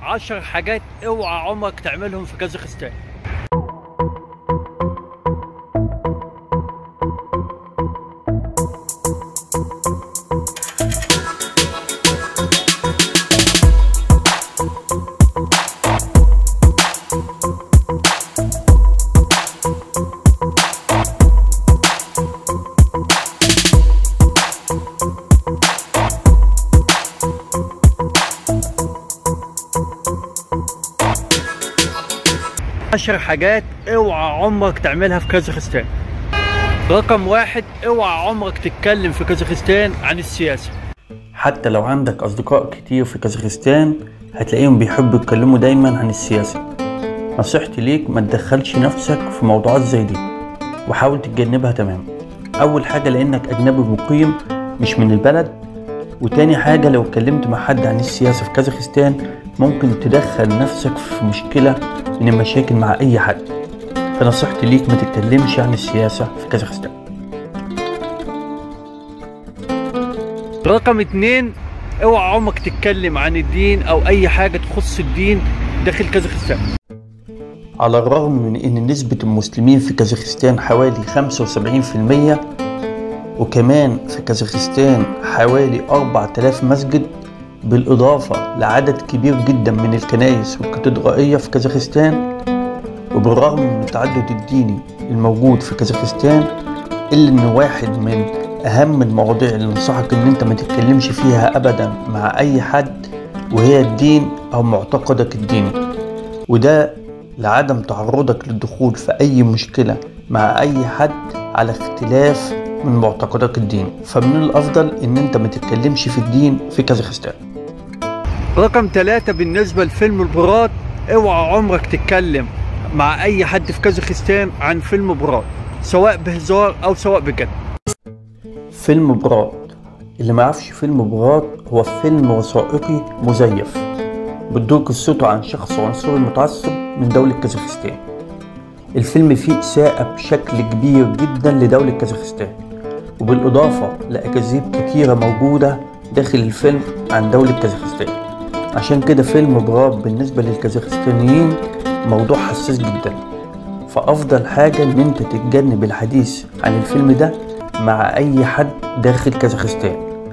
عشر حاجات اوعى عمرك تعملهم في كازاخستان عشر حاجات اوعى عمرك تعملها في كازاخستان رقم واحد اوعى عمرك تتكلم في كازاخستان عن السياسة حتى لو عندك أصدقاء كتير في كازاخستان هتلاقيهم بيحبوا يتكلموا دايما عن السياسة نصيحتي ليك ما تدخلش نفسك في موضوعات زي دي وحاول تتجنبها تماما أول حاجة لأنك أجنبي مقيم مش من البلد وتاني حاجة لو اتكلمت مع حد عن السياسة في كازاخستان ممكن تدخل نفسك في مشكلة من المشاكل مع أي حد فنصيحتي ليك ما تتكلمش عن السياسة في كازاخستان رقم اتنين اوعى عمرك تتكلم عن الدين او اي حاجة تخص الدين داخل كازاخستان على الرغم من ان نسبة المسلمين في كازاخستان حوالي 75% وكمان في كازاخستان حوالي 4000 مسجد بالإضافة لعدد كبير جدا من الكنائس والكاتدرائية في كازاخستان وبالرغم من التعدد الديني الموجود في كازاخستان إلا إن واحد من أهم المواضيع اللي ننصحك إن أنت ما تتكلمش فيها أبدا مع أي حد وهي الدين أو معتقدك الديني وده لعدم تعرضك للدخول في أي مشكلة مع أي حد على اختلاف من معتقدك الديني فمن الأفضل إن أنت ما تتكلمش في الدين في كازاخستان رقم ثلاثة بالنسبة لفيلم البراد اوعى عمرك تتكلم مع اي حد في كازاخستان عن فيلم براد سواء بهزار او سواء بجد فيلم براد اللي ما يعرفش فيلم براد هو فيلم وثائقي مزيف بتدور قصته عن شخص عنصري متعصب من دولة كازاخستان الفيلم فيه إساءة بشكل كبير جدا لدولة كازاخستان وبالإضافة لأكاذيب كتيرة موجودة داخل الفيلم عن دولة كازاخستان عشان كده فيلم براد بالنسبة للكازاخستانيين موضوع حساس جدا فأفضل حاجة إن أنت تتجنب الحديث عن الفيلم ده مع أي حد داخل كازاخستان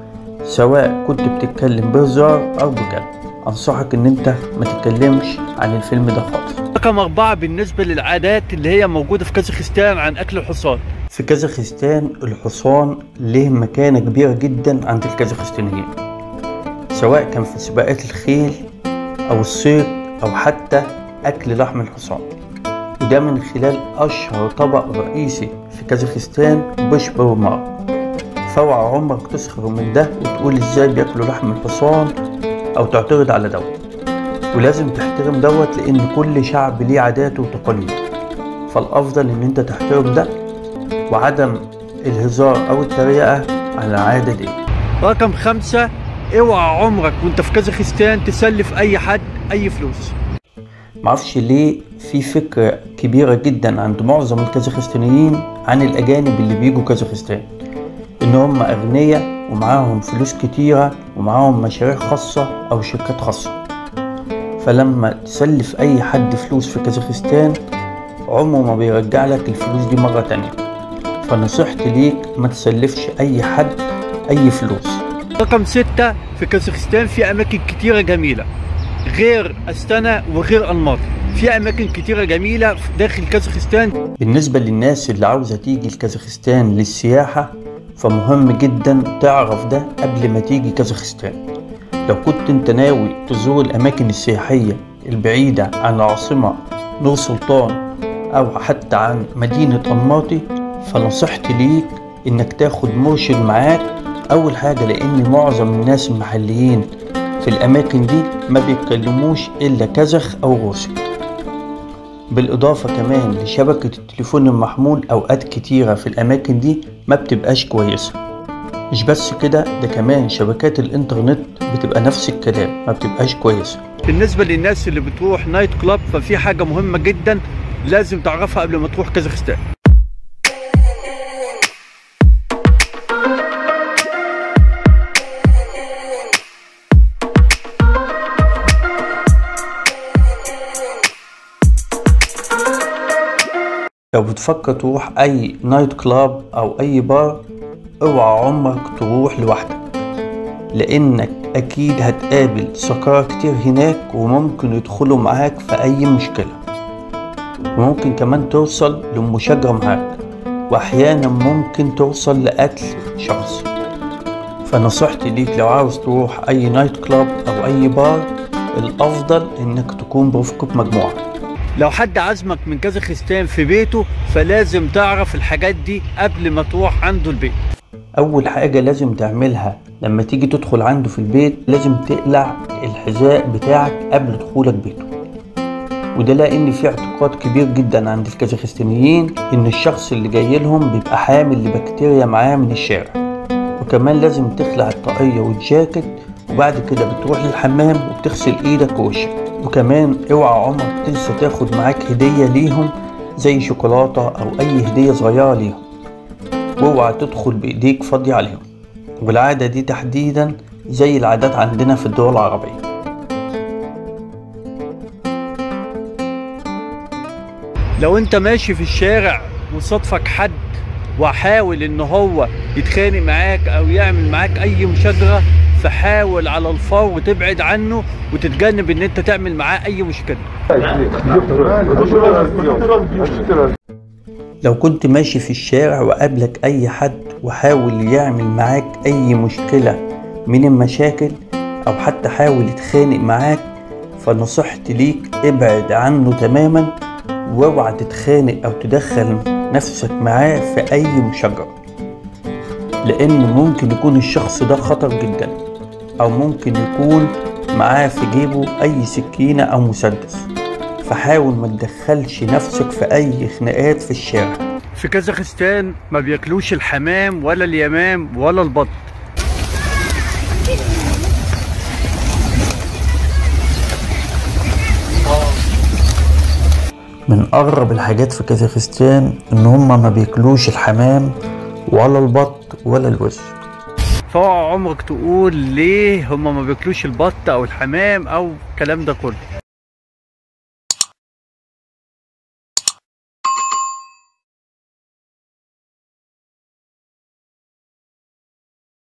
سواء كنت بتتكلم بهزار أو بجد أنصحك إن أنت ما تتكلمش عن الفيلم ده خالص رقم أربعة بالنسبة للعادات اللي هي موجودة في كازاخستان عن أكل الحصان في كازاخستان الحصان له مكانة كبيرة جدا عند الكازاخستانيين سواء كان في سباقات الخيل أو الصيد أو حتى أكل لحم الحصان وده من خلال أشهر طبق رئيسي في كازاخستان بشبرمار فاوعى عمرك تسخر من ده وتقول ازاي بياكلوا لحم الحصان أو تعترض على دوت ولازم تحترم دوت لأن كل شعب ليه عاداته وتقاليده فالأفضل إن أنت تحترم ده وعدم الهزار أو التريقة على العادة دي رقم خمسة اوعى عمرك وانت في كازاخستان تسلف اي حد اي فلوس معرفش ليه في فكرة كبيرة جدا عند معظم الكازاخستانيين عن الأجانب اللي بيجوا كازاخستان إن هم أغنياء ومعاهم فلوس كتيرة ومعاهم مشاريع خاصة أو شركات خاصة فلما تسلف أي حد فلوس في كازاخستان عمره ما بيرجع لك الفلوس دي مرة تانية فنصيحتي ليك ما تسلفش أي حد أي فلوس رقم ستة في كازاخستان في أماكن كتيرة جميلة غير أستانا وغير أنماط في أماكن كتيرة جميلة داخل كازاخستان بالنسبة للناس اللي عاوزة تيجي لكازاخستان للسياحة فمهم جدا تعرف ده قبل ما تيجي كازاخستان لو كنت انت ناوي تزور الأماكن السياحية البعيدة عن العاصمة نور سلطان أو حتى عن مدينة أنماطي فنصيحتي ليك إنك تاخد مرشد معاك أول حاجة لأن معظم الناس المحليين في الأماكن دي ما بيتكلموش إلا كازخ أو روسي بالإضافة كمان لشبكة التليفون المحمول أوقات كتيرة في الأماكن دي ما بتبقاش كويسة مش بس كده ده كمان شبكات الإنترنت بتبقى نفس الكلام ما بتبقاش كويسة بالنسبة للناس اللي بتروح نايت كلاب ففي حاجة مهمة جدا لازم تعرفها قبل ما تروح كازاخستان لو بتفكر تروح اي نايت كلاب او اي بار اوعى عمرك تروح لوحدك لانك اكيد هتقابل سكارى كتير هناك وممكن يدخلوا معاك في اي مشكلة وممكن كمان توصل لمشاجرة معاك واحيانا ممكن توصل لقتل شخص فنصيحتي ليك لو عاوز تروح اي نايت كلاب او اي بار الافضل انك تكون برفقة مجموعة لو حد عزمك من كازاخستان في بيته فلازم تعرف الحاجات دي قبل ما تروح عنده البيت اول حاجة لازم تعملها لما تيجي تدخل عنده في البيت لازم تقلع الحذاء بتاعك قبل دخولك بيته وده لان في اعتقاد كبير جدا عند الكازاخستانيين ان الشخص اللي جاي لهم بيبقى حامل لبكتيريا معاه من الشارع وكمان لازم تخلع الطاقية والجاكيت وبعد كده بتروح للحمام وبتغسل ايدك ووشك وكمان اوعى عمرك تنسى تاخد معاك هدية ليهم زي شوكولاتة او اي هدية صغيرة ليهم واوعى تدخل بايديك فاضية عليهم والعادة دي تحديدا زي العادات عندنا في الدول العربية لو انت ماشي في الشارع وصادفك حد وحاول ان هو يتخانق معاك او يعمل معاك اي مشاجرة فحاول على الفور وتبعد عنه وتتجنب ان انت تعمل معاه اي مشكلة لو كنت ماشي في الشارع وقابلك اي حد وحاول يعمل معاك اي مشكلة من المشاكل او حتى حاول يتخانق معاك فنصيحتي ليك ابعد عنه تماما واوعى تتخانق او تدخل نفسك معاه في اي مشاجرة لان ممكن يكون الشخص ده خطر جدا او ممكن يكون معاه في جيبه اي سكينة او مسدس فحاول ما تدخلش نفسك في اي خناقات في الشارع في كازاخستان ما بياكلوش الحمام ولا اليمام ولا البط من اغرب الحاجات في كازاخستان ان هما ما بياكلوش الحمام ولا البط ولا الوز فاوعى عمرك تقول ليه هما ما بياكلوش البط او الحمام او الكلام ده كله